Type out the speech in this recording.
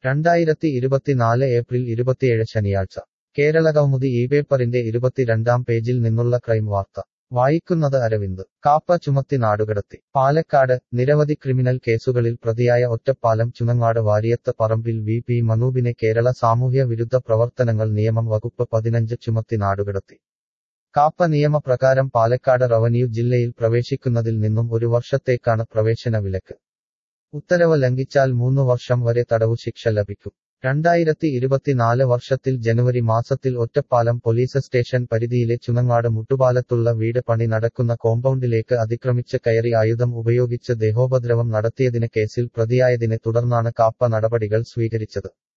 രണ്ടായിരത്തി ഇരുപത്തിനാല് ഏപ്രിൽ ഇരുപത്തിയേഴ് ശനിയാഴ്ച കേരള കൗമുദി ഈ പേപ്പറിന്റെ ഇരുപത്തിരണ്ടാം പേജിൽ നിന്നുള്ള ക്രൈം വാർത്ത വായിക്കുന്നത് അരവിന്ദ് കാപ്പ ചുമത്തി നാടുകടത്തി പാലക്കാട് നിരവധി ക്രിമിനൽ കേസുകളിൽ പ്രതിയായ ഒറ്റപ്പാലം ചുനങ്ങാട് വാരിയത്ത് പറമ്പിൽ വി പി മനൂപിനെ കേരള സാമൂഹ്യ വിരുദ്ധ പ്രവർത്തനങ്ങൾ നിയമം വകുപ്പ് പതിനഞ്ച് ചുമത്തി നാടുകടത്തി കാപ്പ നിയമപ്രകാരം പാലക്കാട് റവന്യൂ ജില്ലയിൽ പ്രവേശിക്കുന്നതിൽ നിന്നും ഒരു വർഷത്തേക്കാണ് പ്രവേശന വിലക്ക് ഉത്തരവ് ലംഘിച്ചാൽ മൂന്ന് വർഷം വരെ തടവു ശിക്ഷ ലഭിക്കും രണ്ടായിരത്തി ഇരുപത്തിനാല് വർഷത്തിൽ ജനുവരി മാസത്തിൽ ഒറ്റപ്പാലം പോലീസ് സ്റ്റേഷൻ പരിധിയിലെ ചുനങ്ങാട് മുട്ടുപാലത്തുള്ള വീട് പണി നടക്കുന്ന കോമ്പൗണ്ടിലേക്ക് അതിക്രമിച്ച് കയറി ആയുധം ഉപയോഗിച്ച് ദേഹോപദ്രവം നടത്തിയതിന് കേസിൽ പ്രതിയായതിനെ തുടർന്നാണ് കാപ്പ നടപടികൾ സ്വീകരിച്ചത്